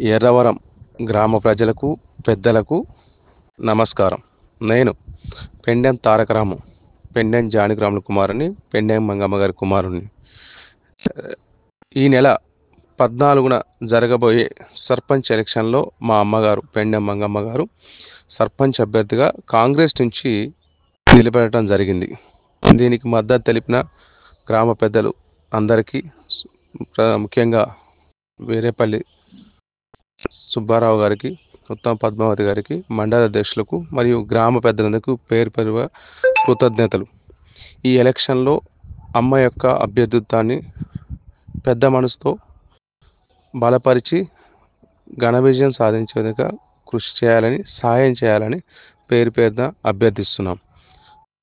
ఎర్రవరం గ్రామ ప్రజలకు పెద్దలకు నమస్కారం నేను పెండెం తారకరాము పెండెం జానకిరాముల కుమారుని పెండెం మంగమ్మ గారి కుమారుని ఈ నెల పద్నాలుగున జరగబోయే సర్పంచ్ ఎలక్షన్లో మా అమ్మగారు పెండెం మంగమ్మ గారు సర్పంచ్ అభ్యర్థిగా కాంగ్రెస్ నుంచి నిలబడటం జరిగింది దీనికి మద్దతు తెలిపిన గ్రామ పెద్దలు అందరికీ ప్ర- ముఖ్యంగా వేరేపల్లి సుబ్బారావు గారికి ఉత్తమ పద్మావతి గారికి మండల అధ్యక్షులకు మరియు గ్రామ పెద్దలందరికీ పేరు పేరుగా కృతజ్ఞతలు ఈ ఎలక్షన్లో అమ్మ యొక్క అభ్యర్థిత్వాన్ని పెద్ద మనసుతో బలపరిచి ఘన విజయం సాధించే విధంగా కృషి చేయాలని సహాయం చేయాలని పేరు పేరున అభ్యర్థిస్తున్నాం